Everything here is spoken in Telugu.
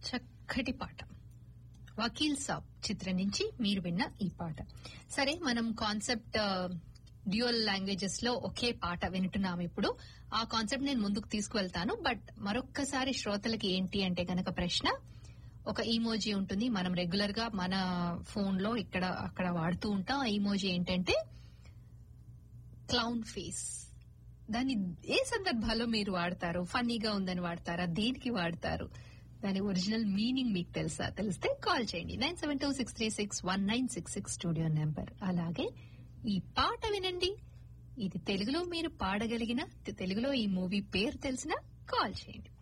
చక్కటి పాట వకీల్ సాబ్ చిత్రం నుంచి మీరు విన్న ఈ పాట సరే మనం కాన్సెప్ట్ డ్యూయల్ లాంగ్వేజెస్ లో ఒకే పాట వింటున్నాం ఇప్పుడు ఆ కాన్సెప్ట్ నేను ముందుకు తీసుకువెళ్తాను బట్ మరొక్కసారి శ్రోతలకి ఏంటి అంటే గనక ప్రశ్న ఒక ఈమోజీ ఉంటుంది మనం రెగ్యులర్ గా మన ఫోన్ లో ఇక్కడ అక్కడ వాడుతూ ఉంటాం ఆ ఈమోజీ ఏంటంటే క్లౌన్ ఫేస్ దాన్ని ఏ సందర్భాల్లో మీరు వాడతారు ఫన్నీగా ఉందని వాడతారా దేనికి వాడతారు దాని ఒరిజినల్ మీనింగ్ మీకు తెలుసా తెలిస్తే కాల్ చేయండి nine seven two six three six one nine six six studio number అలాగే ఈ పాట వినండి ఇది తెలుగులో మీరు పాడగలిగిన తెలుగులో ఈ మూవీ పేరు తెలిసిన కాల్ చేయండి